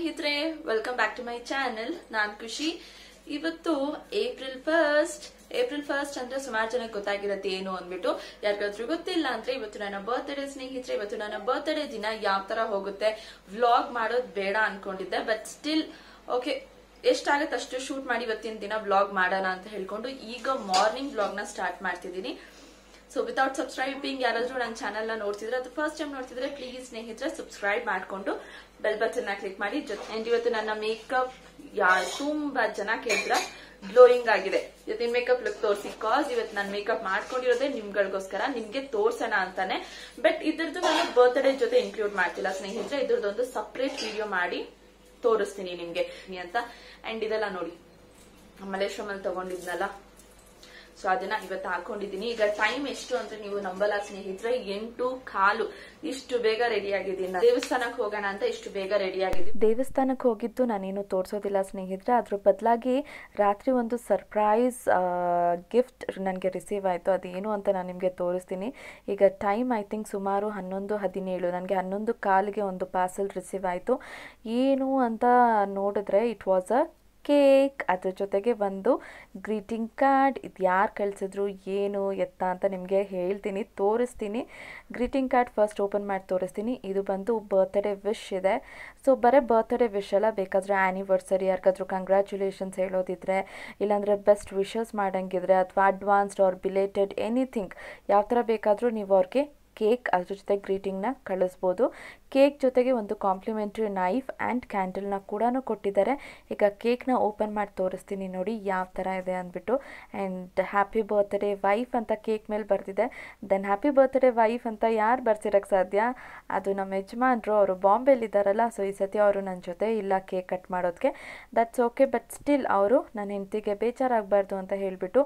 ಸ್ನೇಹಿತರೆ welcome back to my channel ನಾನ್ ಖುಷಿ ಇವತ್ತು ಏಪ್ರಿಲ್ ಫಸ್ಟ್ ಏಪ್ರಿಲ್ ಫಸ್ಟ್ ಅಂದ್ರೆ ಸುಮಾರು ಜನಕ್ಕೆ ಗೊತ್ತಾಗಿರತ್ತೆ ಏನು ಅಂದ್ಬಿಟ್ಟು ಯಾರಿಗಾದ್ರೂ ಗೊತ್ತಿಲ್ಲ ಅಂದ್ರೆ ಇವತ್ತು ನನ್ನ ಬರ್ತ್ಡೇ ಸ್ನೇಹಿತರೆ ಇವತ್ತು ನನ್ನ ಬರ್ತ್ಡೇ ದಿನ ಯಾವ ತರ ಹೋಗುತ್ತೆ ವ್ಲಾಗ್ ಮಾಡೋದು ಬೇಡ ಅನ್ಕೊಂಡಿದ್ದೆ ಬಟ್ ಸ್ಟಿಲ್ ಓಕೆ ಎಷ್ಟಾಗತ್ತೆ ಅಷ್ಟು ಶೂಟ್ ಮಾಡಿ ಇವತ್ತಿನ ದಿನ ವ್ಲಾಗ್ ಮಾಡೋಣ ಅಂತ ಹೇಳ್ಕೊಂಡು ಈಗ ಮಾರ್ನಿಂಗ್ ವ್ಲಾಗ್ ನ ಸ್ಟಾರ್ಟ್ ಮಾಡ್ತಿದ್ದೀನಿ ಸೊ ವಿತೌಟ್ ಸಬ್ಸ್ಕ್ರೈಬಿಂಗ್ ಯಾರಾದ್ರೂ ನನ್ನ ಚಾನಲ್ ನ ನೋಡ್ತಿದ್ರೆ ಅದು ಫಸ್ಟ್ ಟೈಮ್ ನೋಡ್ತಿದ್ರೆ ಪ್ಲೀಸ್ ಸ್ನೇಹಿತರೆ ಸಬ್ಸ್ಕ್ರೈಬ್ ಮಾಡ್ಕೊಂಡು ಬೆಲ್ ಬಟನ್ ನ ಕ್ಲಿಕ್ ಮಾಡಿ ಜೊತೆ ಅಂಡ್ ಇವತ್ತು ನನ್ನ ಮೇಕಪ್ ಯಾ ತುಂಬಾ ಜನ ಕೇಳಿದ್ರ ಗ್ಲೋಯಿಂಗ್ ಆಗಿದೆ ಇವತ್ತಿನ ಮೇಕಪ್ ಲುಕ್ ತೋರಿಸಿ ಕಾಸ್ ಇವತ್ತು ನಾನು ಮೇಕಪ್ ಮಾಡ್ಕೊಂಡಿರೋದೇ ನಿಮ್ಗಳಿಗೋಸ್ಕರ ನಿಮ್ಗೆ ತೋರ್ಸೋಣ ಅಂತಾನೆ ಬಟ್ ಇದ್ರದ್ದು ನಾನು ಬರ್ತ್ಡೇ ಜೊತೆ ಇನ್ಕ್ಲೂಡ್ ಮಾಡ್ತಿಲ್ಲ ಸ್ನೇಹಿತರೆ ಇದ್ರದ್ದೊಂದು ಸಪ್ರೇಟ್ ವಿಡಿಯೋ ಮಾಡಿ ತೋರಿಸ್ತೀನಿ ನಿಮ್ಗೆ ಅಂತ ಅಂಡ್ ಇದೆಲ್ಲ ನೋಡಿ ಮಲೇಶ್ವರಮಲ್ಲಿ ತಗೊಂಡಿದ್ನಲ್ಲ ಸೊ ಅದನ್ನ ಇವತ್ತು ಹಾಕೊಂಡಿದ್ದೀನಿ ಈಗ ಟೈಮ್ ಎಷ್ಟು ಅಂತ ನೀವು ನಂಬಲ್ಲ ಸ್ನೇಹಿತರೆ ಎಂಟು ಕಾಲು ಇಷ್ಟು ಬೇಗ ರೆಡಿ ಆಗಿದ್ದೀನಿ ದೇವಸ್ಥಾನಕ್ಕೆ ಹೋಗೋಣ ಅಂತ ಇಷ್ಟು ಬೇಗ ರೆಡಿ ಆಗಿದ್ದೀನಿ ದೇವಸ್ಥಾನಕ್ಕೆ ಹೋಗಿದ್ದು ನಾನೇನು ತೋರಿಸೋದಿಲ್ಲ ಸ್ನೇಹಿತರೆ ಅದ್ರ ಬದಲಾಗಿ ರಾತ್ರಿ ಒಂದು ಸರ್ಪ್ರೈಸ್ ಗಿಫ್ಟ್ ನನಗೆ ರಿಸೀವ್ ಆಯಿತು ಅದೇನು ಅಂತ ನಾನು ನಿಮಗೆ ತೋರಿಸ್ತೀನಿ ಈಗ ಟೈಮ್ ಐ ಥಿಂಕ್ ಸುಮಾರು ಹನ್ನೊಂದು ಹದಿನೇಳು ನನಗೆ ಹನ್ನೊಂದು ಕಾಲಿಗೆ ಒಂದು ಪಾರ್ಸಲ್ ರಿಸೀವ್ ಆಯಿತು ಏನು ಅಂತ ನೋಡಿದ್ರೆ ಇಟ್ ವಾಸ್ ಅ ಕೇಕ್ ಅದ್ರ ಜೊತೆಗೆ ಒಂದು ಗ್ರೀಟಿಂಗ್ ಕಾರ್ಡ್ ಇದು ಯಾರು ಕಳಿಸಿದ್ರು ಏನು ಎತ್ತ ಅಂತ ನಿಮಗೆ ಹೇಳ್ತೀನಿ ತೋರಿಸ್ತೀನಿ ಗ್ರೀಟಿಂಗ್ ಕಾರ್ಡ್ ಫಸ್ಟ್ ಓಪನ್ ಮಾಡಿ ತೋರಿಸ್ತೀನಿ ಇದು ಬಂದು ಬರ್ತ್ಡೇ ವಿಶ್ ಇದೆ ಸೊ ಬರೀ ಬರ್ತ್ಡೇ ವಿಶ್ ಅಲ್ಲ ಬೇಕಾದರೆ ಆ್ಯನಿವರ್ಸರಿ ಯಾರಿಗಾದ್ರೂ ಕಂಗ್ರ್ಯಾಚುಲೇಷನ್ಸ್ ಹೇಳೋದಿದ್ರೆ ಇಲ್ಲಾಂದರೆ ಬೆಸ್ಟ್ ವಿಶಸ್ ಮಾಡೋಂಗಿದ್ರೆ ಅಥವಾ ಅಡ್ವಾನ್ಸ್ಡ್ ಆರ್ ಬಿಲೇಟೆಡ್ ಎನಿಥಿಂಗ್ ಯಾವ ಥರ ಬೇಕಾದರೂ ನೀವು ಅವ್ರಿಗೆ ಕೇಕ್ ಅದ್ರ ಜೊತೆ ಗ್ರೀಟಿಂಗ್ನ ಕಳಿಸ್ಬೋದು ಕೇಕ್ ಜೊತೆಗೆ ಒಂದು ಕಾಂಪ್ಲಿಮೆಂಟ್ರಿ ನೈಫ್ ಆ್ಯಂಡ್ ಕ್ಯಾಂಡಲ್ನ ಕೂಡ ಕೊಟ್ಟಿದ್ದಾರೆ ಈಗ ಕೇಕ್ನ ಓಪನ್ ಮಾಡಿ ತೋರಿಸ್ತೀನಿ ನೋಡಿ ಯಾವ ಥರ ಇದೆ ಅಂದ್ಬಿಟ್ಟು ಆ್ಯಂಡ್ ಹ್ಯಾಪಿ ಬರ್ತ್ಡೇ ವೈಫ್ ಅಂತ ಕೇಕ್ ಮೇಲೆ ಬರ್ತಿದೆ ದೆನ್ ಹ್ಯಾಪಿ ಬರ್ತ್ಡೇ ವೈಫ್ ಅಂತ ಯಾರು ಬರ್ಸಿರೋಕ್ಕೆ ಸಾಧ್ಯ ಅದು ನಮ್ಮ ಯಜಮಾನ್ರು ಅವರು ಬಾಂಬೆಲಿದ್ದಾರಲ್ಲ ಸೊ ಈ ಸತಿ ಅವರು ನನ್ನ ಜೊತೆ ಇಲ್ಲ ಕೇಕ್ ಕಟ್ ಮಾಡೋದಕ್ಕೆ ದಟ್ಸ್ ಓಕೆ ಬಟ್ ಸ್ಟಿಲ್ ಅವರು ನನ್ನ ಹೆಂಡತಿಗೆ ಬೇಜಾರಾಗಬಾರ್ದು ಅಂತ ಹೇಳಿಬಿಟ್ಟು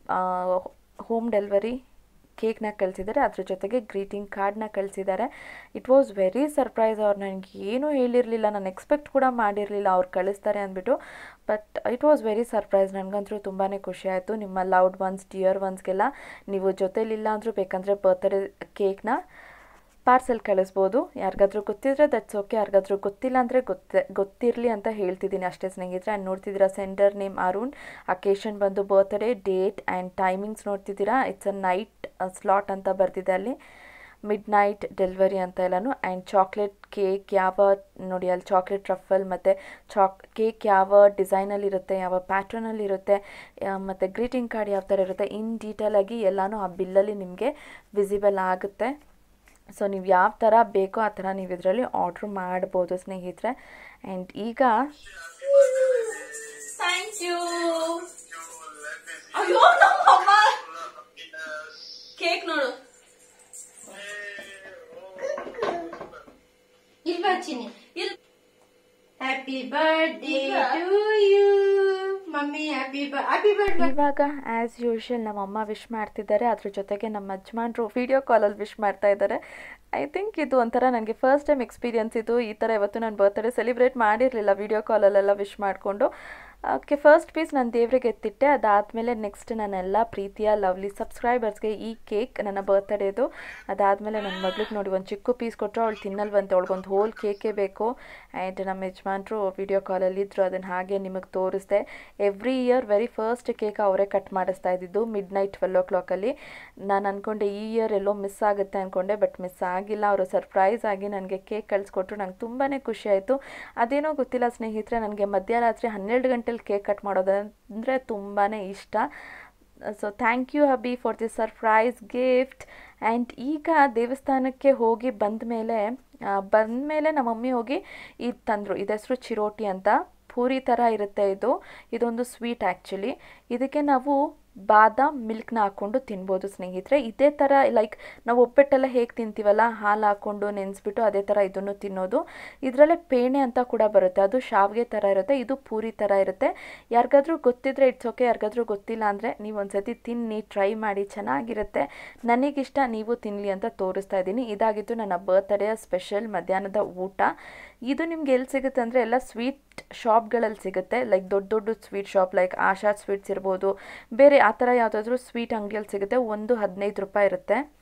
ಹೋಮ್ ಡೆಲಿವರಿ ಕೇಕ್ನ ಕಳಿಸಿದ್ದಾರೆ ಅದ್ರ ಜೊತೆಗೆ ಗ್ರೀಟಿಂಗ್ ಕಾರ್ಡ್ನ ಕಳಿಸಿದ್ದಾರೆ ಇಟ್ ವಾಸ್ ವೆರಿ ಸರ್ಪ್ರೈಸ್ ಅವ್ರು ನನಗೆ ಏನೂ ಹೇಳಿರಲಿಲ್ಲ ನಾನು ಎಕ್ಸ್ಪೆಕ್ಟ್ ಕೂಡ ಮಾಡಿರಲಿಲ್ಲ ಅವ್ರು ಕಳಿಸ್ತಾರೆ ಅಂದ್ಬಿಟ್ಟು but it was very surprise ನನಗಂತೂ ತುಂಬಾ ಖುಷಿ ಆಯಿತು ನಿಮ್ಮ ಲೌಡ್ ಒನ್ಸ್ ಡಿಯರ್ ಒನ್ಸ್ಗೆಲ್ಲ ನೀವು ಜೊತೇಲಿಲ್ಲ ಅಂದರೂ ಬೇಕಂದರೆ ಬರ್ತ್ಡೇ ಕೇಕ್ನ ಪಾರ್ಸೆಲ್ ಕಳಿಸ್ಬೋದು ಯಾರಿಗಾದ್ರೂ ಗೊತ್ತಿದ್ರೆ ದಟ್ಸ್ ಓಕೆ ಯಾರಿಗಾದ್ರೂ ಗೊತ್ತಿಲ್ಲ ಅಂದರೆ ಗೊತ್ತ ಗೊತ್ತಿರಲಿ ಅಂತ ಹೇಳ್ತಿದ್ದೀನಿ ಅಷ್ಟೇ ಸ್ನೇಹಿತರೆ ಆ್ಯಂಡ್ ನೋಡ್ತಿದ್ದೀರಾ ಸೆಂಡರ್ ನೇಮ್ ಅರುಣ್ ಅಕೇಶನ್ ಬಂದು ಬರ್ತ್ಡೇ ಡೇಟ್ ಆ್ಯಂಡ್ ಟೈಮಿಂಗ್ಸ್ ನೋಡ್ತಿದ್ದೀರಾ ಇಟ್ಸ್ ಅ ನೈಟ್ ಸ್ಲಾಟ್ ಅಂತ ಬರ್ತಿದೆ ಅಲ್ಲಿ ಮಿಡ್ ನೈಟ್ ಡೆಲಿವರಿ ಅಂತ ಎಲ್ಲನೂ ಆ್ಯಂಡ್ ಚಾಕ್ಲೇಟ್ ಕೇಕ್ ಯಾವ ನೋಡಿ ಅಲ್ಲಿ ಚಾಕ್ಲೇಟ್ ರಫಲ್ ಮತ್ತು ಚಾಕ್ ಕೇಕ್ ಯಾವ ಡಿಸೈನಲ್ಲಿ ಇರುತ್ತೆ ಯಾವ ಪ್ಯಾಟ್ರನಲ್ಲಿ ಇರುತ್ತೆ ಮತ್ತು ಗ್ರೀಟಿಂಗ್ ಕಾರ್ಡ್ ಯಾವ ಥರ ಇರುತ್ತೆ ಇನ್ ಡೀಟೇಲಾಗಿ ಎಲ್ಲನೂ ಆ ಬಿಲ್ಲಲ್ಲಿ ನಿಮಗೆ ವಿಸಿಬಲ್ ಆಗುತ್ತೆ ಸೊ ನೀವು ಯಾವ ಥರ ಬೇಕೋ ಆ ಥರ ನೀವು ಇದರಲ್ಲಿ ಆರ್ಡ್ರ್ ಮಾಡ್ಬೋದು ಸ್ನೇಹಿತರೆ ಆ್ಯಂಡ್ ಈಗ ಥ್ಯಾಂಕ್ ಯು ಅಯ್ಯೋ ನಮ್ಮಮ್ಮ ಕೇಕ್ ನೋಡು ಇಲ್ವಾ ಚಿನ್ನಿ ಇಲ್ happy birthday to you mummy happy happy birthday ಇವಾಗ ಆ್ಯಸ್ ಯೂಶುವಲ್ ನಮ್ಮಮ್ಮ ವಿಶ್ ಮಾಡ್ತಿದ್ದಾರೆ ಅದ್ರ ಜೊತೆಗೆ ನಮ್ಮ ಯಜಮಾನ್ರು ವಿಡಿಯೋ ಕಾಲಲ್ಲಿ ವಿಶ್ ಮಾಡ್ತಾ ಇದ್ದಾರೆ ಐ ಥಿಂಕ್ ಇದು ಒಂಥರ ನನಗೆ ಫಸ್ಟ್ ಟೈಮ್ ಎಕ್ಸ್ಪೀರಿಯನ್ಸ್ ಇದು ಈ ಥರ ಇವತ್ತು ನಾನು ಬರ್ತ್ಡೇ ಸೆಲಿಬ್ರೇಟ್ ಮಾಡಿರಲಿಲ್ಲ ವಿಡಿಯೋ ಕಾಲಲ್ಲೆಲ್ಲ ವಿಶ್ ಮಾಡಿಕೊಂಡು ಓಕೆ ಫಸ್ಟ್ ಪೀಸ್ ನಾನು ದೇವ್ರಿಗೆ ಎತ್ತಿಟ್ಟೆ ಅದಾದಮೇಲೆ ನೆಕ್ಸ್ಟ್ ನನ್ನೆಲ್ಲ ಪ್ರೀತಿಯ ಲವ್ಲಿ ಸಬ್ಸ್ಕ್ರೈಬರ್ಸ್ಗೆ ಈ ಕೇಕ್ ನನ್ನ ಬರ್ತ್ಡೇದು ಅದಾದಮೇಲೆ ನನ್ನ ಮಗಳಿಗೆ ನೋಡಿ ಒಂದು ಚಿಕ್ಕ ಪೀಸ್ ಕೊಟ್ಟರು ಅವಳು ತಿನ್ನಲ್ವಂತೆ ಅವಳಿಗೊಂದು ಹೋಲ್ ಕೇಕೇ ಬೇಕು ಆ್ಯಂಡ್ ನಮ್ಮ ಯಜಮಾನ್ರು ವಿಡಿಯೋ ಕಾಲಲ್ಲಿ ಇದ್ದರು ಅದನ್ನು ಹಾಗೆ ನಿಮಗೆ ತೋರಿಸ್ದೆ every year very first cake ಅವರೇ ಕಟ್ ಮಾಡಿಸ್ತಾ ಇದ್ದಿದ್ದು ಮಿಡ್ ನೈಟ್ ಟ್ವೆಲ್ ಓ ಕ್ಲಾಕಲ್ಲಿ ನಾನು ಅಂದ್ಕೊಂಡೆ ಈ ಇಯರ್ ಎಲ್ಲೋ ಮಿಸ್ ಆಗುತ್ತೆ ಅಂದ್ಕೊಂಡೆ ಬಟ್ ಮಿಸ್ ಆಗಿಲ್ಲ ಅವರು ಸರ್ಪ್ರೈಸ್ ಆಗಿ ನನಗೆ ಕೇಕ್ ಕಳಿಸ್ಕೊಟ್ರು ನಂಗೆ ತುಂಬಾ ಖುಷಿ ಆಯಿತು ಅದೇನೋ ಗೊತ್ತಿಲ್ಲ ಸ್ನೇಹಿತರೆ ನನಗೆ ಮಧ್ಯರಾತ್ರಿ ಹನ್ನೆರಡು ಗಂಟೆಲಿ ಕೇಕ್ ಕಟ್ ಮಾಡೋದಂದರೆ ತುಂಬಾ ಇಷ್ಟ so thank you hubby for this surprise gift and ಈಗ ದೇವಸ್ಥಾನಕ್ಕೆ ಹೋಗಿ ಬಂದ ಮೇಲೆ ಬಂದ ಮೇಲೆ ನಮ್ಮ ಮಮ್ಮಿ ಹೋಗಿ ಇದು ತಂದರು ಇದು ಹೆಸರು ಚಿರೋಟಿ ಅಂತ ಪೂರಿ ಥರ ಇರುತ್ತೆ ಇದು ಇದೊಂದು ಸ್ವೀಟ್ ಆ್ಯಕ್ಚುಲಿ ಇದಕ್ಕೆ ನಾವು ಬಾದಾಮ್ ಮಿಲ್ಕ್ನ ಹಾಕ್ಕೊಂಡು ತಿನ್ಬೋದು ಸ್ನೇಹಿತರೆ ಇದೇ ಥರ ಲೈಕ್ ನಾವು ಒಬ್ಬಟ್ಟೆಲ್ಲ ಹೇಗೆ ತಿಂತೀವಲ್ಲ ಹಾಲು ಹಾಕ್ಕೊಂಡು ನೆನೆಸ್ಬಿಟ್ಟು ಅದೇ ಥರ ಇದನ್ನು ತಿನ್ನೋದು ಇದರಲ್ಲೇ ಪೇಣೆ ಅಂತ ಕೂಡ ಬರುತ್ತೆ ಅದು ಶಾವಿಗೆ ಥರ ಇರುತ್ತೆ ಇದು ಪೂರಿ ಥರ ಇರುತ್ತೆ ಯಾರಿಗಾದ್ರೂ ಗೊತ್ತಿದ್ರೆ ಇಟ್ಸ್ ಓಕೆ ಯಾರಿಗಾದ್ರೂ ಗೊತ್ತಿಲ್ಲ ಅಂದರೆ ನೀವು ಒಂದ್ಸತಿ ತಿನ್ನಿ ಟ್ರೈ ಮಾಡಿ ಚೆನ್ನಾಗಿರುತ್ತೆ ನನಗಿಷ್ಟ ನೀವು ತಿನ್ನಲಿ ಅಂತ ತೋರಿಸ್ತಾ ಇದ್ದೀನಿ ಇದಾಗಿತ್ತು ನನ್ನ ಬರ್ತ್ಡೇಯ ಸ್ಪೆಷಲ್ ಮಧ್ಯಾಹ್ನದ ಊಟ ಇದು ನಿಮ್ಗೆ ಎಲ್ಲಿ ಸಿಗುತ್ತೆ ಅಂದರೆ ಎಲ್ಲ ಸ್ವೀಟ್ ಶಾಪ್ಗಳಲ್ಲಿ ಸಿಗುತ್ತೆ ಲೈಕ್ ದೊಡ್ಡ ದೊಡ್ಡ sweet shop like Asha sweets ಇರ್ಬೋದು ಬೇರೆ ಆ ಥರ ಯಾವುದಾದ್ರೂ ಸ್ವೀಟ್ ಅಂಗಡಿಯಲ್ಲಿ ಸಿಗುತ್ತೆ ಒಂದು ಹದಿನೈದು ರೂಪಾಯಿ ಇರುತ್ತೆ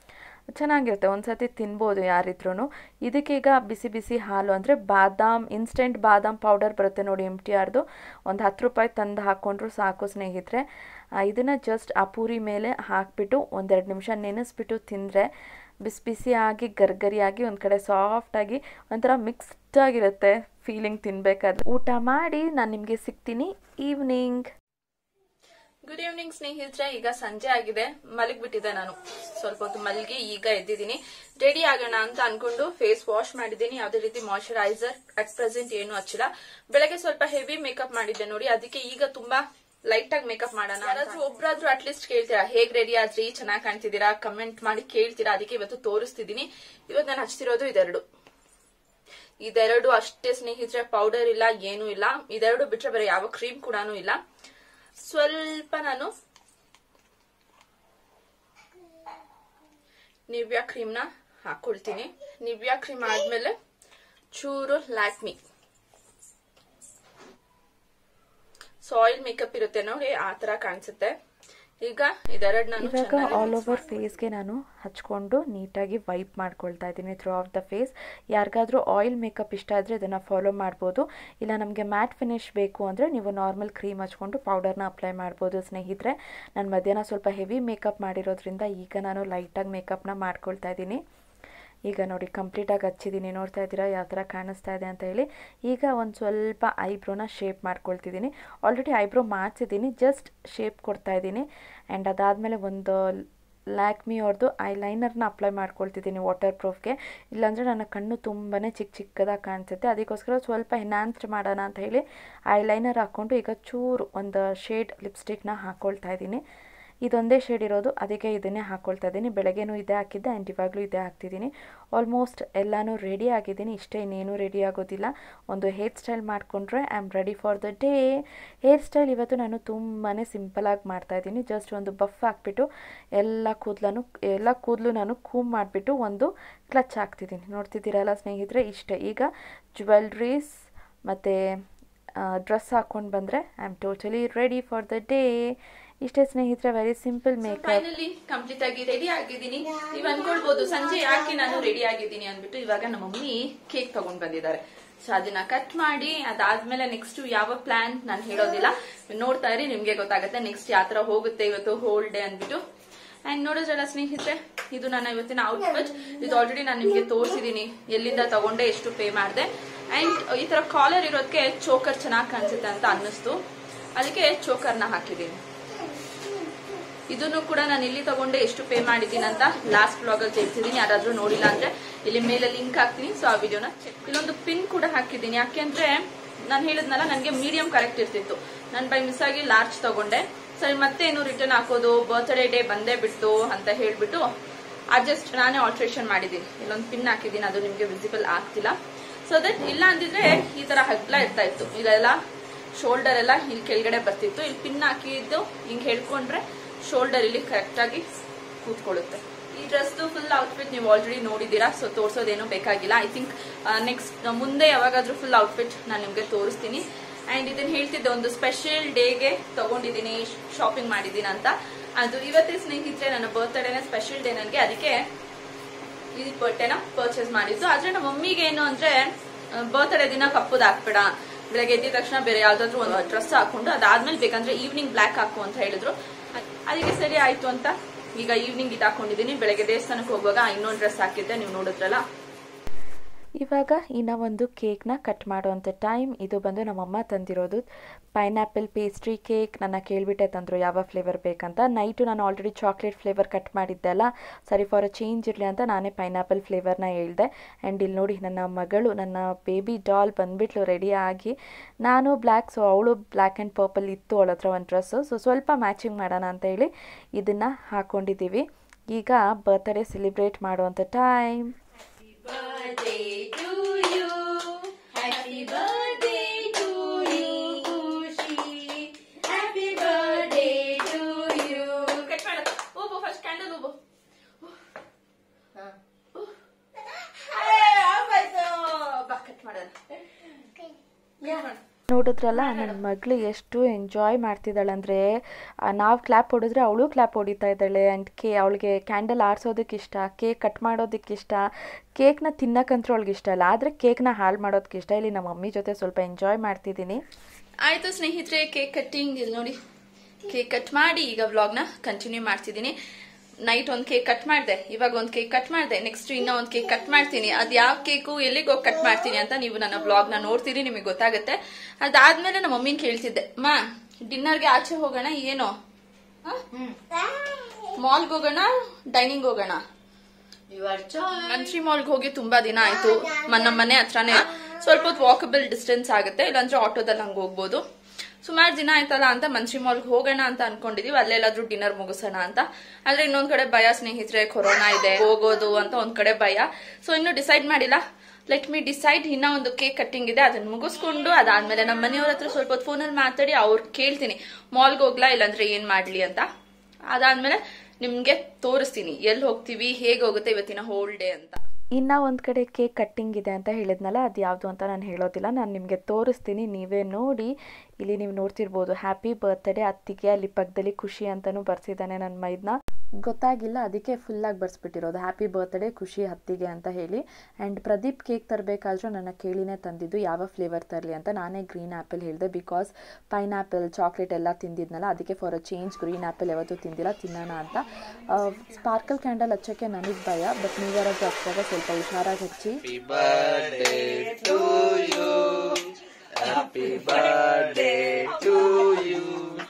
ಚೆನ್ನಾಗಿರುತ್ತೆ ಒಂದ್ಸತಿ ತಿನ್ಬೋದು ಯಾರಿದ್ರೂ ಇದಕ್ಕೀಗ ಬಿಸಿ ಬಿಸಿ ಹಾಲು ಅಂದರೆ ಬಾದಾಮ್ ಇನ್ಸ್ಟೆಂಟ್ ಬಾದಾಮ್ ಪೌಡರ್ ಬರುತ್ತೆ ನೋಡಿ ಎಮ್ ಟಿ ಆರ್ದು ಒಂದು ಹತ್ತು ರೂಪಾಯಿ ತಂದು ಹಾಕ್ಕೊಂಡ್ರು ಸಾಕು ಸ್ನೇಹಿತರೆ ಇದನ್ನು ಜಸ್ಟ್ ಆ ಪೂರಿ ಮೇಲೆ ಹಾಕಿಬಿಟ್ಟು ಒಂದೆರಡು ನಿಮಿಷ ನೆನೆಸ್ಬಿಟ್ಟು ತಿಂದರೆ ಬಿಸಿ ಬಿಸಿಯಾಗಿ ಗರ್ಗರಿಯಾಗಿ ಒಂದು ಕಡೆ ಸಾಫ್ಟಾಗಿ ಒಂಥರ ಮಿಕ್ಸ್ಡ್ ಆಗಿರುತ್ತೆ ಫೀಲಿಂಗ್ ತಿನ್ಬೇಕಾದ್ರೆ ಊಟ ಮಾಡಿ ನಾನು ನಿಮಗೆ ಸಿಗ್ತೀನಿ ಈವ್ನಿಂಗ್ ಗುಡ್ ಈವ್ನಿಂಗ್ ಸ್ನೇಹಿತರೆ ಈಗ ಸಂಜೆ ಆಗಿದೆ ಮಲಗ್ಬಿಟ್ಟಿದ್ದೆ ನಾನು ಸ್ವಲ್ಪ ಹೊತ್ತು ಮಲಗಿ ಈಗ ಎದ್ದಿದ್ದೀನಿ ರೆಡಿ ಆಗೋಣ ಅಂತ ಅನ್ಕೊಂಡು ಫೇಸ್ ವಾಶ್ ಮಾಡಿದ್ದೀನಿ ಯಾವುದೇ ರೀತಿ ಮಾಯಶ್ಚರೈಸರ್ ಅಟ್ ಪ್ರೆಸೆಂಟ್ ಏನು ಹಚ್ಚಿಲ್ಲ ಬೆಳಗ್ಗೆ ಸ್ವಲ್ಪ ಹೆವಿ ಮೇಕಪ್ ಮಾಡಿದ್ದೆ ನೋಡಿ ಅದಕ್ಕೆ ಈಗ ತುಂಬಾ ಲೈಟ್ ಆಗಿ ಮೇಕಪ್ ಮಾಡೋಣ ಯಾರಾದ್ರೂ ಒಬ್ರಾದ್ರೂ ಅಟ್ಲೀಸ್ಟ್ ಕೇಳ್ತೀರಾ ಹೇಗ್ ರೆಡಿ ಆದ್ರಿ ಚೆನ್ನಾಗಿ ಕಾಣ್ತಿದ್ದೀರಾ ಕಮೆಂಟ್ ಮಾಡಿ ಕೇಳ್ತೀರಾ ಅದಕ್ಕೆ ಇವತ್ತು ತೋರಿಸ್ತಿದ್ದೀನಿ ಇವತ್ತು ನಾನು ಹಚ್ತಿರೋದು ಇದೆರಡು ಇದೆರಡು ಅಷ್ಟೇ ಸ್ನೇಹಿತರೆ ಪೌಡರ್ ಇಲ್ಲ ಏನೂ ಇಲ್ಲ ಇದೆರಡು ಬಿಟ್ರೆ ಬೇರೆ ಯಾವ ಕ್ರೀಮ್ ಕೂಡ ಇಲ್ಲ ಸ್ವಲ್ಪ ನಾನು ನಿವ್ಯಾ ಕ್ರೀಮ್ನ ಹಾಕೊಳ್ತೀನಿ ನಿವ್ಯಾ ಕ್ರೀಮ್ ಆದ್ಮೇಲೆ ಚೂರು ಲ್ಯಾಕ್ಮಿ ಸಾಯಿಲ್ ಮೇಕಪ್ ಇರುತ್ತೆ ನೋಡಿ ಆ ತರ ಕಾಣಿಸುತ್ತೆ ಈಗ ಇದೆರಡು ನಾನು ಇವಾಗ ಚೆನ್ನಾಗಿ ಆಲ್ ಓವರ್ ಫೇಸ್ಗೆ ನಾನು ಹಚ್ಕೊಂಡು ನೀಟಾಗಿ ವೈಪ್ ಮಾಡ್ಕೊಳ್ತಾ ಇದ್ದೀನಿ ಥ್ರೂ ಆಫ್ ದ ಫೇಸ್ ಯಾರಿಗಾದ್ರೂ ಆಯಿಲ್ ಮೇಕಪ್ ಇಷ್ಟ ಆದರೆ ಇದನ್ನು ಫಾಲೋ ಮಾಡ್ಬೋದು ಇಲ್ಲ ನಮಗೆ ಮ್ಯಾಟ್ ಫಿನಿಶ್ ಬೇಕು ಅಂದರೆ ನೀವು ನಾರ್ಮಲ್ ಕ್ರೀಮ್ ಹಚ್ಕೊಂಡು ಪೌಡರ್ನ ಅಪ್ಲೈ ಮಾಡ್ಬೋದು ಸ್ನೇಹಿತರೆ ನಾನು ಮಧ್ಯಾಹ್ನ ಸ್ವಲ್ಪ ಹೆವಿ ಮೇಕಪ್ ಮಾಡಿರೋದ್ರಿಂದ ಈಗ ನಾನು ಲೈಟಾಗಿ ಮೇಕಪ್ನ ಮಾಡ್ಕೊಳ್ತಾ ಇದ್ದೀನಿ ಈಗ ನೋಡಿ ಕಂಪ್ಲೀಟಾಗಿ ಹಚ್ಚಿದ್ದೀನಿ ನೋಡ್ತಾ ಇದ್ದೀರಾ ಯಾವ ಥರ ಕಾಣಿಸ್ತಾ ಇದೆ ಅಂತ ಹೇಳಿ ಈಗ ಒಂದು ಸ್ವಲ್ಪ ಐಬ್ರೋನ ಶೇಪ್ ಮಾಡ್ಕೊಳ್ತಿದ್ದೀನಿ ಆಲ್ರೆಡಿ ಐಬ್ರೋ ಮಾಡಿಸಿದ್ದೀನಿ ಜಸ್ಟ್ ಶೇಪ್ ಕೊಡ್ತಾ ಇದ್ದೀನಿ ಆ್ಯಂಡ್ ಅದಾದಮೇಲೆ ಒಂದು ಲ್ಯಾಕ್ಮಿ ಅವ್ರದ್ದು ಐ ಲೈನರ್ನ ಅಪ್ಲೈ ಮಾಡ್ಕೊಳ್ತಿದ್ದೀನಿ ವಾಟರ್ ಪ್ರೂಫ್ಗೆ ಇಲ್ಲಾಂದರೆ ನನ್ನ ಕಣ್ಣು ತುಂಬಾ ಚಿಕ್ಕ ಚಿಕ್ಕದಾಗಿ ಕಾಣಿಸುತ್ತೆ ಅದಕ್ಕೋಸ್ಕರ ಸ್ವಲ್ಪ ಎನ್ಹಾನ್ಸ್ಡ್ ಮಾಡೋಣ ಅಂತ ಹೇಳಿ ಐ ಲೈನರ್ ಹಾಕ್ಕೊಂಡು ಈಗ ಚೂರು ಒಂದು ಶೇಡ್ ಲಿಪ್ಸ್ಟಿಕ್ನ ಹಾಕ್ಕೊಳ್ತಾ ಇದ್ದೀನಿ ಇದೊಂದೇ ಶೇಡ್ ಇರೋದು ಅದಕ್ಕೆ ಇದನ್ನೇ ಹಾಕ್ಕೊಳ್ತಾ ಇದ್ದೀನಿ ಬೆಳಗ್ಗೆನೂ ಇದೇ ಹಾಕಿದ್ದೆ ಆ್ಯಂಡ್ ಇವಾಗಲೂ ಇದೇ ಹಾಕ್ತಿದ್ದೀನಿ ಆಲ್ಮೋಸ್ಟ್ ಎಲ್ಲನೂ ರೆಡಿ ಆಗಿದ್ದೀನಿ ಇಷ್ಟೇ ಇನ್ನೇನು ರೆಡಿ ಆಗೋದಿಲ್ಲ ಒಂದು ಹೇರ್ ಸ್ಟೈಲ್ ಮಾಡಿಕೊಂಡ್ರೆ I am ready for the day hair style ಇವತ್ತು ನಾನು ತುಂಬಾ ಸಿಂಪಲಾಗಿ ಮಾಡ್ತಾಯಿದ್ದೀನಿ ಜಸ್ಟ್ ಒಂದು ಬಫ್ ಹಾಕ್ಬಿಟ್ಟು ಎಲ್ಲ ಕೂದಲನ್ನು ಎಲ್ಲ ಕೂದಲು ನಾನು ಕೂಮ್ ಮಾಡಿಬಿಟ್ಟು ಒಂದು ಕ್ಲಚ್ ಹಾಕ್ತಿದ್ದೀನಿ ನೋಡ್ತಿದ್ದೀರಲ್ಲ ಸ್ನೇಹಿತರೆ ಇಷ್ಟೇ ಈಗ ಜ್ಯುವೆಲ್ರೀಸ್ ಮತ್ತು ಡ್ರೆಸ್ ಹಾಕ್ಕೊಂಡು ಬಂದರೆ I am totally ready for the day ಇಷ್ಟೇ ಸ್ನೇಹಿತರೆ very simple makeup finally complete ಆಗಿ ರೆಡಿ ಆಗಿದ್ದೀನಿ ನೀವ್ ಅನ್ಕೊಳ್ಬಹುದು ಸಂಜೆ ಯಾಕೆ ನಾನು ರೆಡಿ ಆಗಿದ್ದೀನಿ ಅಂದ್ಬಿಟ್ಟು ಇವಾಗ ನಮ್ಮ ಮಮ್ಮಿ ಕೇಕ್ ತಗೊಂಡ್ ಬಂದಿದ್ದಾರೆ ಸೊ ಅದನ್ನ ಕಟ್ ಮಾಡಿ ಅದಾದ್ಮೇಲೆ ನೆಕ್ಸ್ಟ್ ಯಾವ ಪ್ಲಾನ್ ನಾನು ಹೇಳೋದಿಲ್ಲ ನೋಡ್ತಾ ಇರಿ ನಿಮ್ಗೆ ಗೊತ್ತಾಗುತ್ತೆ ನೆಕ್ಸ್ಟ್ ಯಾವ ತರ ಹೋಗುತ್ತೆ ಇವತ್ತು ಹೋಲ್ ಡೇ ಅಂದ್ಬಿಟ್ಟು ಅಂಡ್ ನೋಡಿದ್ರಲ್ಲ ಸ್ನೇಹಿತರೆ ಇದು ನನ್ನ ಇವತ್ತಿನ ಔಟ್ಫಿಟ್ ಇದು ಆಲ್ರೆಡಿ ನಾನು ನಿಮ್ಗೆ ತೋರಿಸಿದೀನಿ ಎಲ್ಲಿಂದ ತಗೊಂಡೆ ಎಷ್ಟು ಪೇ ಮಾಡಿದೆ ಅಂಡ್ ಈ ತರ ಕಾಲರ್ ಇರೋದಕ್ಕೆ ಚೋಕರ್ ಚೆನ್ನಾಗಿ ಕಾಣಿಸುತ್ತೆ ಅಂತ ಅನ್ನಿಸ್ತು ಅದಕ್ಕೆ ಚೋಕರ್ನ ಹಾಕಿದ್ದೀನಿ ಇದನ್ನು ಕೂಡ ನಾನು ಇಲ್ಲಿ ತಗೊಂಡೆ ಎಷ್ಟು ಪೇ ಮಾಡಿದ್ದೀನಿ ಅಂತ ಲಾಸ್ಟ್ ಬ್ಲಾಗ್ ಅಲ್ಲಿ ತಿಳಿಸಿದೀನಿ ಯಾರಾದ್ರೂ ನೋಡಿಲ್ಲ ಅಂದ್ರೆ ಇಲ್ಲಿ ಮೇಲೆ ಲಿಂಕ್ ಹಾಕ್ತೀನಿ ಸೊ ಆ ವಿಡಿಯೋನ ಇಲ್ಲೊಂದು ಪಿನ್ ಕೂಡ ಹಾಕಿದ್ದೀನಿ ಯಾಕೆಂದ್ರೆ ನಾನು ಹೇಳಿದ್ನಲ್ಲ ನನಗೆ ಮೀಡಿಯಂ ಕರೆಕ್ಟ್ ಇರ್ತಿತ್ತು ನಾನು ಬೈ ಮಿಸ್ ಆಗಿ ಲಾರ್ಜ್ ತಗೊಂಡೆ ಸರಿ ಮತ್ತೆ ಏನು ರಿಟರ್ನ್ ಹಾಕೋದು ಬರ್ತ್ಡೇ ಡೇ ಬಂದೇ ಬಿಟ್ಟು ಅಂತ ಹೇಳ್ಬಿಟ್ಟು ಅಡ್ಜಸ್ಟ್ ನಾನೇ ಆಲ್ಟ್ರೇಷನ್ ಮಾಡಿದ್ದೀನಿ ಇಲ್ಲೊಂದು ಪಿನ್ ಹಾಕಿದ್ದೀನಿ ಅದು ನಿಮ್ಗೆ ವಿಸಿಬಲ್ ಆಗ್ತಿಲ್ಲ ಸೊ ದಟ್ ಇಲ್ಲ ಅಂದಿದ್ರೆ ಈ ತರ ಹಗ್ಲ ಇರ್ತಾ ಇತ್ತು ಇದೆಲ್ಲ ಶೋಲ್ಡರ್ ಎಲ್ಲ ಇಲ್ಲಿ ಕೆಳಗಡೆ ಬರ್ತಿತ್ತು ಇಲ್ಲಿ ಪಿನ್ ಹಾಕಿದ್ದು ಹಿಂಗ್ ಹೇಳ್ಕೊಂಡ್ರೆ ಶೋಲ್ಡರ್ ಇಲ್ಲಿ ಕರೆಕ್ಟ್ ಆಗಿ ಕೂತ್ಕೊಳ್ಳುತ್ತೆ ಈ ಡ್ರೆಸ್ ಫುಲ್ ಔಟ್ಫಿಟ್ ನೀವು ಆಲ್ರೆಡಿ ನೋಡಿದೀರಾ ಸೊ ತೋರ್ಸೋದೇನು ಬೇಕಾಗಿಲ್ಲ ಐ ಥಿಂಕ್ ನೆಕ್ಸ್ಟ್ ಮುಂದೆ ಯಾವಾಗಾದ್ರೂ ಫುಲ್ ಔಟ್ಫಿಟ್ ನಾನು ನಿಮ್ಗೆ ತೋರಿಸ್ತೀನಿ ಅಂಡ್ ಇದನ್ನ ಹೇಳ್ತಿದ್ದೆ ಒಂದು ಸ್ಪೆಷಲ್ ಡೇಗೆ ತಗೊಂಡಿದ್ದೀನಿ ಶಾಪಿಂಗ್ ಮಾಡಿದ್ದೀನಿ ಅಂತ ಅದು ಇವತ್ತೇ ಸ್ನೇಹಿತರೆ ನನ್ನ ಬರ್ತ್ಡೇನ ಸ್ಪೆಷಲ್ ಡೇ ನನಗೆ ಅದಕ್ಕೆ ಈ ಬಟ್ಟೆನ ಪರ್ಚೇಸ್ ಮಾಡಿದ್ದು ಆದ್ರೆ ನಮ್ಮ ಮಮ್ಮಿಗೆ ಏನು ಅಂದ್ರೆ ಬರ್ತ್ಡೇ ದಿನ ಕಪ್ಪುದ್ ಹಾಕ್ಬೇಡ ಬೆಳಗ್ಗೆ ಎದ್ದಿದ ತಕ್ಷಣ ಬೇರೆ ಯಾವ್ದಾದ್ರು ಒಂದು ಡ್ರೆಸ್ ಹಾಕೊಂಡು ಅದಾದ್ಮೇಲೆ ಬೇಕಂದ್ರೆ ಈವ್ನಿಂಗ್ ಬ್ಲಾಕ್ ಹಾಕು ಅಂತ ಹೇಳಿದ್ರು ಅದಕ್ಕೆ ಸರಿ ಆಯ್ತು ಅಂತ ಈಗ ಈವ್ನಿಂಗ್ ಇದು ಹಾಕೊಂಡಿದ್ದೀನಿ ಬೆಳಗ್ಗೆ ದೇವಸ್ಥಾನಕ್ಕೆ ಹೋಗುವಾಗ ಇನ್ನೊಂದು ಡ್ರೆಸ್ ಹಾಕಿದ್ದೆ ನೀವು ನೋಡಿದ್ರಲ್ಲ ಇವಾಗ ಇನ್ನು ಒಂದು ಕೇಕ್ನ ಕಟ್ ಮಾಡುವಂಥ ಟೈಮ್ ಇದು ಬಂದು ನಮ್ಮಮ್ಮ ತಂದಿರೋದು ಪೈನಾಪಲ್ ಪೇಸ್ಟ್ರಿ ಕೇಕ್ ನನ್ನ ಕೇಳಿಬಿಟ್ಟೆ ತಂದರು ಯಾವ ಫ್ಲೇವರ್ ಬೇಕಂತ ನೈಟು ನಾನು ಆಲ್ರೆಡಿ ಚಾಕ್ಲೇಟ್ ಫ್ಲೇವರ್ ಕಟ್ ಮಾಡಿದ್ದೆ ಅಲ್ಲ ಸರಿ ಫಾರ್ ಅ ಚೇಂಜ್ ಇರಲಿ ಅಂತ ನಾನೇ ಪೈನಾಪಲ್ ಫ್ಲೇವರ್ನ ಹೇಳ್ದೆ ಆ್ಯಂಡ್ ಇಲ್ಲಿ ನೋಡಿ ನನ್ನ ಮಗಳು ನನ್ನ ಬೇಬಿ ಡಾಲ್ ಬಂದುಬಿಟ್ಲು ರೆಡಿ ಆಗಿ ನಾನು ಬ್ಲ್ಯಾಕ್ ಸೊ ಅವಳು ಬ್ಲ್ಯಾಕ್ ಆ್ಯಂಡ್ ಪರ್ಪಲ್ ಇತ್ತು ಅವಳ ಹತ್ರ ಒಂದು ಡ್ರೆಸ್ಸು ಸೊ ಸ್ವಲ್ಪ ಮ್ಯಾಚಿಂಗ್ ಮಾಡೋಣ ಅಂತ ಹೇಳಿ ಇದನ್ನು ಹಾಕ್ಕೊಂಡಿದ್ದೀವಿ ಈಗ ಬರ್ತ್ಡೇ ಸೆಲಿಬ್ರೇಟ್ ಮಾಡುವಂಥ time birthday to you. Happy birthday to you, Kushi. Happy birthday to you. Cut ಮಾಡ ಓಬೋ ಫಸ್ಟ್ ಕ್ಯಾಂಡಲ್ ಓಬೋ ಬಾ ಕಟ್ ಮಾಡೋಣ Yeah. ನೋಡಿದ್ರಲ್ಲ ನನ್ನ ಮಗಳು ಎಷ್ಟು ಎಂಜಾಯ್ ಮಾಡ್ತಿದ್ದಾಳೆ ಅಂದರೆ ನಾವು ಕ್ಲ್ಯಾಪ್ ಹೊಡಿದ್ರೆ ಅವಳು ಕ್ಲ್ಯಾಪ್ ಹೊಡಿತಾ ಇದ್ದಾಳೆ ಆ್ಯಂಡ್ ಕೇ ಅವಳಿಗೆ ಕ್ಯಾಂಡಲ್ ಆರಿಸೋದಕ್ಕೆ ಇಷ್ಟ ಕೇಕ್ ಕಟ್ ಮಾಡೋದಕ್ಕೆ ಇಷ್ಟ ಕೇಕ್ನ ತಿನ್ನಕ್ಕಂತೂ ಅವಳಿಗೆ ಇಷ್ಟ ಇಲ್ಲ ಆದರೆ ಕೇಕ್ನ ಹಾಳು ಮಾಡೋದಕ್ಕೆ ಇಷ್ಟ ಇಲ್ಲಿ ನಮ್ಮ ಮಮ್ಮಿ ಜೊತೆ ಸ್ವಲ್ಪ ಎಂಜಾಯ್ ಮಾಡ್ತಿದ್ದೀನಿ ಆಯ್ತು ಸ್ನೇಹಿತರೆ ಕೇಕ್ ಕಟ್ಟಿಂಗ್ ಇಲ್ಲಿ ನೋಡಿ ಕೇಕ್ ಕಟ್ ಮಾಡಿ ಈಗ ವ್ಲಾಗ್ನ ಕಂಟಿನ್ಯೂ ಮಾಡ್ತಿದ್ದೀನಿ ನೈಟ್ ಒಂದು ಕೇಕ್ ಕಟ್ ಮಾಡಿದೆ ಇವಾಗ ಒಂದು ಕೇಕ್ ಕಟ್ ಮಾಡಿದೆ ನೆಕ್ಸ್ಟ್ ಇನ್ನೂ ಒಂದು ಕೇಕ್ ಕಟ್ ಮಾಡ್ತೀನಿ ಅದು ಯಾವ ಕೇಕು ಎಲ್ಲಿಗೆ ಹೋಗಿ ಕಟ್ ಮಾಡ್ತೀನಿ ಅಂತ ನೀವು ನನ್ನ ವ್ಲಾಗ್ನ ನೋಡ್ತೀರಿ ನಿಮಗೆ ಗೊತ್ತಾಗುತ್ತೆ ಅದಾದ್ಮೇಲೆ ನಮ್ಮ ಮಮ್ಮಿನ ಕೇಳ್ತಿದ್ದೆ ಮಾ ಡಿನ್ನರ್ಗೆ ಆಚೆ ಹೋಗೋಣ ಏನೋ ಮಾಲ್ಗೆ ಹೋಗೋಣ ಡೈನಿಂಗ್ ಹೋಗೋಣ Your choice. ಮಂತ್ರಿ ಮಾಲ್ಗೆ ಹೋಗಿ ತುಂಬಾ ದಿನ ಆಯ್ತು ಮ- ನಮ್ಮ ಮನೆ ಹತ್ರನೇ ಸ್ವಲ್ಪ ಹೊತ್ತು ವಾಕಬಲ್ ಡಿಸ್ಟೆನ್ಸ್ ಆಗುತ್ತೆ ಇಲ್ಲಾಂದ್ರೆ ಆಟೋದಲ್ಲಿ ಹಂಗೆ ಹೋಗ್ಬೋದು ಸುಮಾರು ದಿನ ಆಯ್ತಲ್ಲ ಅಂತ ಮಂತ್ರಿ ಮಾಲ್ಗೆ ಹೋಗೋಣ ಅಂತ ಅನ್ಕೊಂಡಿದೀವಿ ಅಲ್ಲೆಲ್ಲಾದ್ರೂ ಡಿನ್ನರ್ ಮುಗಿಸೋಣ ಅಂತ ಆದ್ರೆ ಇನ್ನೊಂದ್ ಕಡೆ ಭಯ ಸ್ನೇಹಿತರೆ ಕೊರೋನಾ ಇದೆ ಹೋಗೋದು ಅಂತ ಒಂದ್ ಕಡೆ ಭಯ ಸೊ ಇನ್ನು ಡಿಸೈಡ್ ಮಾಡಿಲ್ಲ ಲೆಟ್ ಮಿ ಡಿಸೈಡ್ ಇನ್ನ ಒಂದು ಕೇಕ್ ಕಟ್ಟಿಂಗ್ ಇದೆ ಅದನ್ನ ಮುಗಿಸ್ಕೊಂಡು ಅದಾದ್ಮೇಲೆ ನಮ್ಮ ಮನೆಯವ್ರ ಹತ್ರ ಸ್ವಲ್ಪ ಹೊತ್ತು ಫೋನಲ್ಲಿ ಮಾತಾಡಿ ಅವ್ರು ಕೇಳ್ತೀನಿ ಮಾಲ್ಗೆ ಹೋಗ್ಲಾ ಇಲ್ಲಾಂದ್ರೆ ಏನ್ ಮಾಡ್ಲಿ ಅಂತ ಅದಾದ್ಮೇಲೆ ನಿಮ್ಗೆ ತೋರಿಸ್ತೀನಿ ಎಲ್ಲಿ ಹೋಗ್ತೀವಿ ಹೇಗೆ ಹೋಗುತ್ತೆ ಇವತ್ತಿನ ಹೋಲ್ ಡೇ ಅಂತ ಇನ್ನು ಒಂದು ಕಡೆ ಕೇಕ್ ಕಟ್ಟಿಂಗ್ ಇದೆ ಅಂತ ಹೇಳಿದ್ನಲ್ಲ ಅದು ಯಾವುದು ಅಂತ ನಾನು ಹೇಳೋದಿಲ್ಲ ನಾನು ನಿಮಗೆ ತೋರಿಸ್ತೀನಿ ನೀವೇ ನೋಡಿ ಇಲ್ಲಿ ನೀವು ನೋಡ್ತಿರ್ಬೋದು ಹ್ಯಾಪಿ ಬರ್ತ್ಡೇ ಅತ್ತಿಗೆ ಅಲ್ಲಿ ಪಕ್ಕದಲ್ಲಿ ಖುಷಿ ಅಂತಲೂ ಬರ್ಸಿದ್ದಾನೆ ನನ್ನ ಮೈದ್ನ ಗೊತ್ತಾಗಿಲ್ಲ ಅದಕ್ಕೆ ಫುಲ್ಲಾಗಿ ಬರ್ಸ್ಬಿಟ್ಟಿರೋದು ಹ್ಯಾಪಿ ಬರ್ತ್ಡೇ ಖುಷಿ ಹತ್ತಿಗೆ ಅಂತ ಹೇಳಿ ಆ್ಯಂಡ್ ಪ್ರದೀಪ್ ಕೇಕ್ ತರಬೇಕಾದ್ರೂ ನನ್ನ ಕೇಳಿನೇ ತಂದಿದ್ದು ಯಾವ ಫ್ಲೇವರ್ ತರಲಿ ಅಂತ ನಾನೇ ಗ್ರೀನ್ ಆ್ಯಪಲ್ ಹೇಳಿದೆ ಬಿಕಾಸ್ ಪೈನ್ ಆ್ಯಪಲ್ ಚಾಕ್ಲೇಟ್ ಎಲ್ಲ ತಿಂದಿದ್ನಲ್ಲ ಅದಕ್ಕೆ for a change green apple ಯಾವತ್ತೂ ತಿಂದಿಲ್ಲ ತಿನ್ನೋಣ ಅಂತ ಸ್ಪಾರ್ಕಲ್ ಕ್ಯಾಂಡಲ್ ಹಚ್ಚೋಕ್ಕೆ ನನಗೆ ಭಯ ಬಟ್ ನೀವು ಯಾರಾದ್ರೂ ಹಚ್ಚಿದಾಗ ಸ್ವಲ್ಪ ಹುಷಾರಾಗಿ ಹಚ್ಚಿ Happy birthday to you. Happy birthday to you.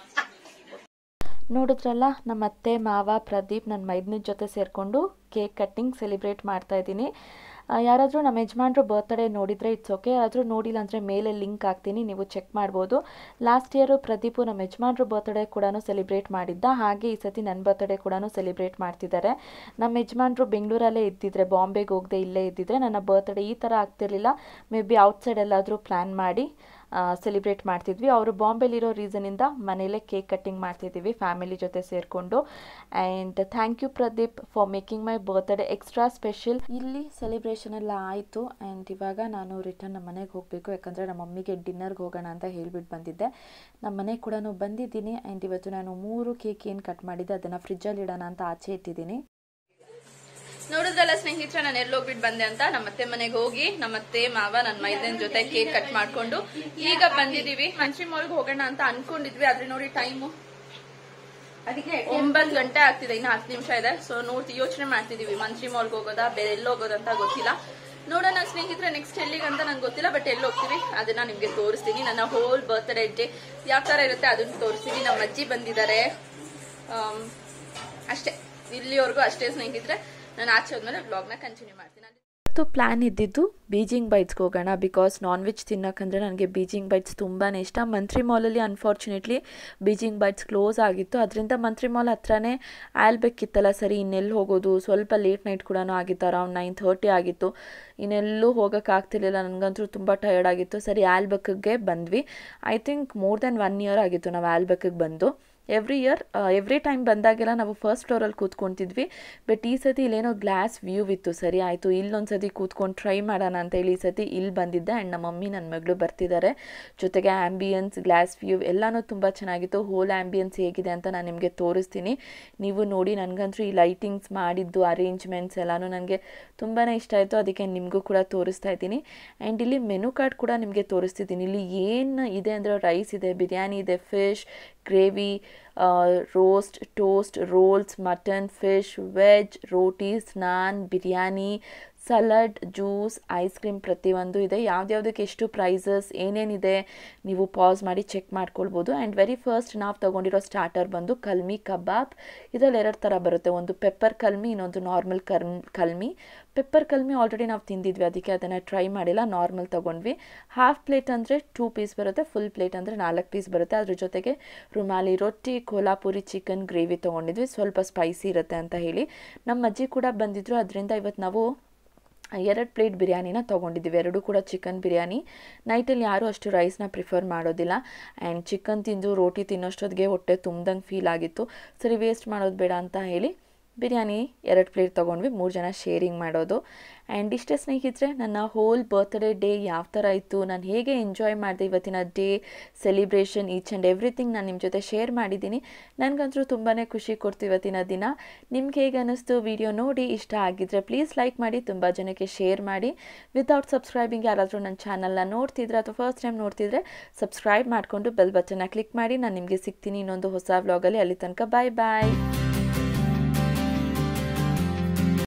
ನೋಡಿದ್ರಲ್ಲ ನಮ್ಮ ಅತ್ತೆ ಮಾವ ಪ್ರದೀಪ್ ನನ್ನ ಮೈದನ ಜೊತೆ ಸೇರಿಕೊಂಡು ಕೇಕ್ ಕಟ್ಟಿಂಗ್ ಸೆಲಿಬ್ರೇಟ್ ಮಾಡ್ತಾ ಇದ್ದೀನಿ ಯಾರಾದರೂ ನಮ್ಮ ಯಜಮಾನ್ರು ಬರ್ತ್ಡೇ ನೋಡಿದರೆ ಇಟ್ಸ್ ಓಕೆ ಯಾರಾದರೂ ನೋಡಿಲ್ಲ ಅಂದರೆ ಮೇಲೆ ಲಿಂಕ್ ಹಾಕ್ತೀನಿ ನೀವು ಚೆಕ್ ಮಾಡ್ಬೋದು ಲಾಸ್ಟ್ ಇಯರು ಪ್ರದೀಪು ನಮ್ಮ ಯಜಮಾನ್ರು ಬರ್ತ್ಡೇ ಕೂಡ ಸೆಲಿಬ್ರೇಟ್ ಮಾಡಿದ್ದ ಹಾಗೆ ಈ ಸತಿ ನನ್ನ ಬರ್ತ್ಡೇ ಕೂಡ ಸೆಲಿಬ್ರೇಟ್ ಮಾಡ್ತಿದ್ದಾರೆ ನಮ್ಮ ಯಜಮಾನ್ರು ಬೆಂಗಳೂರಲ್ಲೇ ಇದ್ದಿದ್ರೆ ಬಾಂಬೆಗೆ ಹೋಗದೆ ಇಲ್ಲೇ ಇದ್ದಿದ್ರೆ ನನ್ನ ಬರ್ತ್ಡೇ ಈ ಥರ ಆಗ್ತಿರ್ಲಿಲ್ಲ ಮೇ ಬಿ ಔಟ್ಸೈಡ್ ಎಲ್ಲಾದರೂ ಪ್ಲ್ಯಾನ್ ಮಾಡಿ ಸೆಲಿಬ್ರೇಟ್ ಮಾಡ್ತಿದ್ವಿ ಅವರು ಬಾಂಬೆಲಿರೋ ರೀಸನಿಂದ ಮನೇಲೇ ಕೇಕ್ ಕಟ್ಟಿಂಗ್ ಮಾಡ್ತಿದ್ದೀವಿ ಫ್ಯಾಮಿಲಿ ಜೊತೆ ಸೇರಿಕೊಂಡು and thank you Pradeep for making my birthday extra special ಇಲ್ಲಿ ಸೆಲಿಬ್ರೇಷನ್ ಎಲ್ಲ ಆಯಿತು ಆ್ಯಂಡ್ ಇವಾಗ ನಾನು ರಿಟರ್ನ್ ನಮ್ಮ ಮನೆಗೆ ಹೋಗಬೇಕು ಯಾಕಂದರೆ ನಮ್ಮ ಮಮ್ಮಿಗೆ ಡಿನ್ನರ್ಗೆ ಹೋಗೋಣ ಅಂತ ಹೇಳ್ಬಿಟ್ಟು ಬಂದಿದ್ದೆ ನಮ್ಮ ಮನೆಗೆ ಕೂಡ ಬಂದಿದ್ದೀನಿ ಆ್ಯಂಡ್ ಇವತ್ತು ನಾನು ಮೂರು ಕೇಕ್ ಏನು ಕಟ್ ಮಾಡಿದ್ದೆ ಅದನ್ನು ಫ್ರಿಜ್ಜಲ್ಲಿ ಇಡೋಣ ಅಂತ ಆಚೆ ಇಟ್ಟಿದ್ದೀನಿ ನೋಡಿದ್ರಲ್ಲ ಸ್ನೇಹಿತರೆ ನಾನು ಎಲ್ಲಿ ಹೋಗ್ಬಿಟ್ಟು ಬಂದೆ ಅಂತ ನಮ್ಮ ಅತ್ತೆ ಮನೆಗೆ ಹೋಗಿ ನಮ್ಮ ಅತ್ತೆ ಮಾವ ನನ್ನ ಮೈದನ್ ಜೊತೆ ಕೇಕ್ ಕಟ್ ಮಾಡ್ಕೊಂಡು ಈಗ ಬಂದಿದೀವಿ ಮಂಚಿ ಮಾಲ್ಗೆ ಹೋಗೋಣ ಅಂತ ಅನ್ಕೊಂಡಿದ್ವಿ ಆದ್ರೆ ನೋಡಿ ಟೈಮು ಅದಕ್ಕೆ ಒಂಬತ್ತು ಗಂಟೆ ಆಗ್ತಿದೆ ಇನ್ನು ಹತ್ತು ನಿಮಿಷ ಇದೆ ಸೊ ನೋಡ್ತಿ ಯೋಚನೆ ಮಾಡ್ತಿದೀವಿ ಮಂತ್ರಿ ಮಾಲ್ಗೆ ಹೋಗೋದಾ ಬೇರೆ ಎಲ್ಲಿ ಹೋಗೋದಂತ ಗೊತ್ತಿಲ್ಲ ನೋಡೋಣ ಸ್ನೇಹಿತರೆ ನೆಕ್ಸ್ಟ್ ಎಲ್ಲಿಗೆ ಅಂತ ನಂಗೆ ಗೊತ್ತಿಲ್ಲ ಬಟ್ ಎಲ್ಲಿ ಹೋಗ್ತೀವಿ ಅದನ್ನ ನಿಮ್ಗೆ ತೋರಿಸ್ತೀನಿ ನನ್ನ ಹೋಲ್ ಬರ್ತ್ಡೇ ಡೇ ಯಾವ ತರ ಇರುತ್ತೆ ಅದನ್ನ ತೋರಿಸ್ತೀನಿ ನಮ್ಮ ಅಜ್ಜಿ ಬಂದಿದ್ದಾರೆ ಆಮ್, ಅಷ್ಟೇ ಇಲ್ಲಿವರೆಗೂ ಅಷ್ಟೇ ಸ್ನೇಹಿತರೆ ನಾನು ಆಚೆ ಹೋದ್ಮೇಲೆ ಬ್ಲಾಗ್ನ ಕಂಟಿನ್ಯೂ ಮಾಡ್ತೀನಿ ಇವತ್ತು ಪ್ಲ್ಯಾನ್ ಇದ್ದಿದ್ದು ಬೀಜಿಂಗ್ ಬೈಟ್ಸ್ಗೆ ಹೋಗೋಣ ಬಿಕಾಸ್ ನಾನ್ ವೆಜ್ ತಿನ್ನೋಕ್ಕಂದ್ರೆ ನನಗೆ ಬೀಜಿಂಗ್ ಬೈಟ್ಸ್ ತುಂಬಾ ಇಷ್ಟ ಮಂತ್ರಿ ಮಾಲಲ್ಲಿ ಅನ್ಫಾರ್ಚುನೇಟ್ಲಿ ಬೀಜಿಂಗ್ ಬೈಟ್ಸ್ ಕ್ಲೋಸ್ ಆಗಿತ್ತು ಅದರಿಂದ ಮಂತ್ರಿ ಮಾಲ್ ಹತ್ರನೇ ಆಲ್ಬೇಕಿತ್ತಲ್ಲ ಸರಿ ಇನ್ನೆಲ್ಲಿ ಹೋಗೋದು ಸ್ವಲ್ಪ ಲೇಟ್ ನೈಟ್ ಕೂಡ ಆಗಿತ್ತು ಅರೌಂಡ್ ನೈನ್ ಥರ್ಟಿ ಆಗಿತ್ತು ಇನ್ನೆಲ್ಲೂ ಹೋಗೋಕ್ಕಾಗ್ತಿರ್ಲಿಲ್ಲ ನನಗಂತೂ ತುಂಬ ಟಯರ್ಡ್ ಆಗಿತ್ತು ಸರಿ ಆಲ್ಬಕ್ಗೆ ಬಂದ್ವಿ I think more then one year ಆಗಿತ್ತು ನಾವು ಆಲ್ಬಕ್ಗೆ ಬಂದು ಎವ್ರಿ ಇಯರ್ ಎವ್ರಿ ಟೈಮ್ ಬಂದಾಗೆಲ್ಲ ನಾವು ಫಸ್ಟ್ ಫ್ಲೋರಲ್ಲಿ ಕೂತ್ಕೊತಿದ್ವಿ ಬಟ್ ಈ ಸತಿ ಇಲ್ಲೇನೋ ಗ್ಲಾಸ್ ವ್ಯೂ ಇತ್ತು ಸರಿ ಆಯಿತು ಇಲ್ಲೊಂದು ಸತಿ ಕೂತ್ಕೊಂಡು ಟ್ರೈ ಮಾಡೋಣ ಅಂತ ಹೇಳಿ ಈ ಸತಿ ಇಲ್ಲಿ ಬಂದಿದ್ದೆ ಆ್ಯಂಡ್ ನಮ್ಮ ಮಮ್ಮಿ ನನ್ನ ಮಗಳು ಬರ್ತಿದ್ದಾರೆ ಜೊತೆಗೆ ಆ್ಯಂಬಿಯನ್ಸ್ ಗ್ಲಾಸ್ ವ್ಯೂ ಎಲ್ಲನೂ ತುಂಬ ಚೆನ್ನಾಗಿತ್ತು ಹೋಲ್ ಆ್ಯಂಬಿಯನ್ಸ್ ಹೇಗಿದೆ ಅಂತ ನಾನು ನಿಮಗೆ ತೋರಿಸ್ತೀನಿ ನೀವು ನೋಡಿ ನನಗಂತೂ ಈ ಲೈಟಿಂಗ್ಸ್ ಮಾಡಿದ್ದು ಅರೇಂಜ್ಮೆಂಟ್ಸ್ ಎಲ್ಲನೂ ನನಗೆ ತುಂಬಾ ಇಷ್ಟ ಆಯಿತು ಅದಕ್ಕೆ ನಿಮಗೂ ಕೂಡ ತೋರಿಸ್ತಾ ಇದ್ದೀನಿ ಆ್ಯಂಡ್ ಇಲ್ಲಿ ಮೆನು ಕಾರ್ಡ್ ಕೂಡ ನಿಮಗೆ ತೋರಿಸ್ತಿದ್ದೀನಿ ಇಲ್ಲಿ ಏನು ಇದೆ ಅಂದರೆ ರೈಸ್ ಇದೆ ಬಿರಿಯಾನಿ ಇದೆ fish gravy roast toast rolls mutton fish veg rotis naan biryani salad juice ice cream ಪ್ರತಿಯೊಂದು ಇದೆ ಯಾವ್ದ್ಯಾವ್ದಕ್ಕೆ ಎಷ್ಟು ಪ್ರೈಸಸ್ ಏನೇನಿದೆ ನೀವು ಪಾಸ್ ಮಾಡಿ ಚೆಕ್ ಮಾಡ್ಕೊಳ್ಬೋದು ಆ್ಯಂಡ್ ವೆರಿ ಫಸ್ಟ್ ನಾವು ತೊಗೊಂಡಿರೋ ಸ್ಟಾರ್ಟರ್ ಬಂದು ಕಲ್ಮಿ ಕಬಾಬ್ ಇದರಲ್ಲಿ ಎರಡು ಥರ ಬರುತ್ತೆ ಒಂದು ಪೆಪ್ಪರ್ ಕಲ್ಮಿ ಇನ್ನೊಂದು ನಾರ್ಮಲ್ ಕರ್ಮ್ ಕಲ್ಮಿ ಪೆಪ್ಪರ್ ಕಲ್ಮಿ ಆಲ್ರೆಡಿ ನಾವು ತಿಂದಿದ್ವಿ ಅದಕ್ಕೆ ಅದನ್ನು ಟ್ರೈ ಮಾಡಿಲ್ಲ ನಾರ್ಮಲ್ ತೊಗೊಂಡ್ವಿ ಹಾಫ್ ಪ್ಲೇಟ್ ಅಂದರೆ ಟೂ ಪೀಸ್ ಬರುತ್ತೆ ಫುಲ್ ಪ್ಲೇಟ್ ಅಂದರೆ ನಾಲ್ಕು ಪೀಸ್ ಬರುತ್ತೆ ಅದ್ರ ಜೊತೆಗೆ ರುಮಾಲಿ ರೊಟ್ಟಿ ಕೋಲಾಪುರಿ ಚಿಕನ್ ಗ್ರೇವಿ ತೊಗೊಂಡಿದ್ವಿ ಸ್ವಲ್ಪ ಸ್ಪೈಸಿ ಇರುತ್ತೆ ಅಂತ ಹೇಳಿ ನಮ್ಮ ಅಜ್ಜಿ ಕೂಡ ಬಂದಿದ್ರು ಅದರಿಂದ ಇವತ್ತು ನಾವು ಎರಡು ಪ್ಲೇಟ್ ಬಿರಿಯಾನಿನ ತೊಗೊಂಡಿದ್ದೀವಿ ಎರಡು ಕೂಡ ಚಿಕನ್ ಬಿರಿಯಾನಿ ನೈಟಲ್ಲಿ ಯಾರೂ ಅಷ್ಟು ರೈಸ್ನ ಪ್ರಿಫರ್ ಮಾಡೋದಿಲ್ಲ ಆ್ಯಂಡ್ ಚಿಕನ್ ತಿಂದು ರೋಟಿ ತಿನ್ನೋಷ್ಟೊತ್ತಿಗೆ ಹೊಟ್ಟೆ ತುಂಬ್ದಂಗೆ ಫೀಲ್ ಆಗಿತ್ತು ಸರಿ ವೇಸ್ಟ್ ಮಾಡೋದು ಬೇಡ ಅಂತ ಹೇಳಿ ಬಿರಿಯಾನಿ ಎರಡು ಪ್ಲೇಟ್ ತೊಗೊಂಡ್ವಿ ಮೂರು ಜನ ಶೇರಿಂಗ್ ಮಾಡೋದು ಆ್ಯಂಡ್ ಇಷ್ಟೇ ಸ್ನೇಹಿತರೆ ನನ್ನ ಹೋಲ್ ಬರ್ತ್ಡೇ ಡೇ ಯಾವ ಥರ ಇತ್ತು ನಾನು ಹೇಗೆ ಎಂಜಾಯ್ ಮಾಡಿದೆ ಇವತ್ತಿನ day celebration each and everything ನಾನು ನಿಮ್ಮ ಜೊತೆ ಶೇರ್ ಮಾಡಿದ್ದೀನಿ ನನಗಂತೂ ತುಂಬಾ ಖುಷಿ ಕೊಡ್ತು ಇವತ್ತಿನ ದಿನ ನಿಮ್ಗೆ ಹೇಗೆ ಅನ್ನಿಸ್ತು ವಿಡಿಯೋ ನೋಡಿ ಇಷ್ಟ ಆಗಿದ್ರೆ ಪ್ಲೀಸ್ ಲೈಕ್ ಮಾಡಿ ತುಂಬ ಜನಕ್ಕೆ ಶೇರ್ ಮಾಡಿ ವಿತೌಟ್ ಸಬ್ಸ್ಕ್ರೈಬಿಂಗ್ ಯಾರಾದರೂ ನನ್ನ ಚಾನಲ್ನ ನೋಡ್ತಿದ್ರೆ ಅಥವಾ ಫಸ್ಟ್ ಟೈಮ್ ನೋಡ್ತಿದ್ರೆ ಸಬ್ಸ್ಕ್ರೈಬ್ ಮಾಡಿಕೊಂಡು ಬೆಲ್ ಬಟನ್ನ ಕ್ಲಿಕ್ ಮಾಡಿ ನಾನು ನಿಮಗೆ ಸಿಗ್ತೀನಿ ಇನ್ನೊಂದು ಹೊಸ ವ್ಲಾಗಲ್ಲಿ ಅಲ್ಲಿ ತನಕ ಬಾಯ್ ಬಾಯ್